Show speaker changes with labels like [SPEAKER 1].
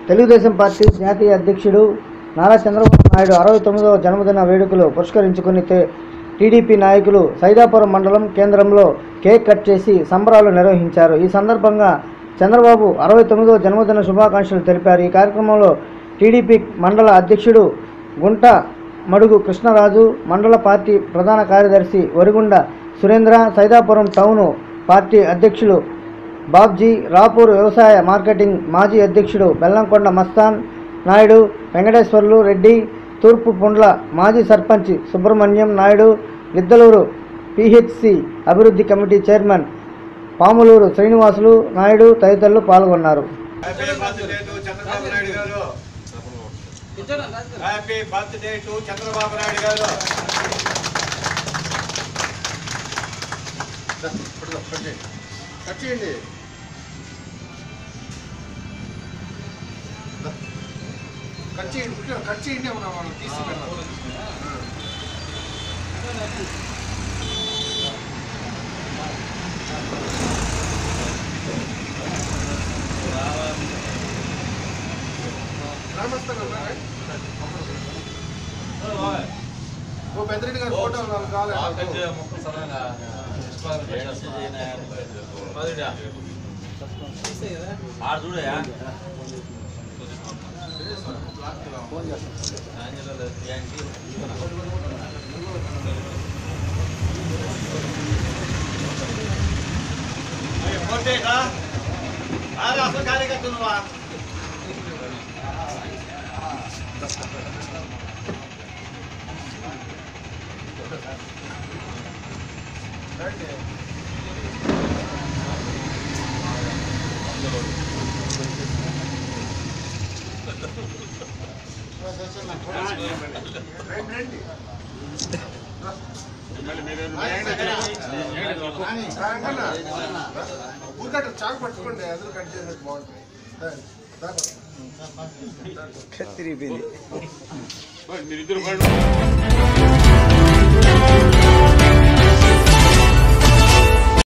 [SPEAKER 1] Telugu Desam party జాతీయ అధ్యక్షుడు నారా చంద్రబాబు నాయుడు అరవై తొమ్మిదవ జన్మదిన వేడుకలు పురస్కరించుకుని తే- టీడీపీ నాయకులు సైదాపురం మండలం కేంద్రంలో కేక్ కట్ చేసి సంబరాలు నిర్వహించారు ఈ సందర్భంగా చంద్రబాబు అరవై తొమ్మిదవ జన్మదిన శుభాకాంక్షలు తెలిపారు ఈ కార్యక్రమంలో టీడీపీ మండల అధ్యక్షుడు గుంట మడుగు కృష్ణరాజు మండల పార్టీ ప్రధాన కార్యదర్శి వరిగుండ సురేంద్ర సైదాపురం టౌను పార్టీ అధ్యక్షులు బాబ్జీ రాపూర్ వ్యవసాయ మార్కెటింగ్ మాజీ అధ్యక్షుడు బెల్లంకొండ మస్తాన్ నాయుడు వెంకటేశ్వర్లు రెడ్డి తూర్పు పుండ్ల మాజీ సర్పంచ్ సుబ్రహ్మణ్యం నాయుడు గిద్దలూరు పిహెచ్సి అభివృద్ధి కమిటీ చైర్మన్ పాములూరు శ్రీనివాసులు నాయుడు తదితరులు పాల్గొన్నారు
[SPEAKER 2] happy birthday to Chandrababu Naidu garu happy birthday to Chandrababu Naidu garu
[SPEAKER 3] cut చేయండి కట్ చేయండి ఇట్లా కట్ చేయండి ఏమన్నా మనం తీసి పెడదాం. గ్రామస్తులు ఉన్నారా? ఓ పెద్దరెడ్డి గారి ఫోటో నాకు కావాలి నాకు.
[SPEAKER 4] చూడయా
[SPEAKER 2] కొట్టేకా అరే అసలు కార్యకర్త నువ్వా
[SPEAKER 3] రండి, రండి. రాంగన్నా. ఊరికట్ట చాకు పట్టుకోండి ఎదురు కట్ చేసినట్టు బాగుంటుంది దా, దా.
[SPEAKER 1] తిరిగిపోయింది
[SPEAKER 2] మీరిద్దరు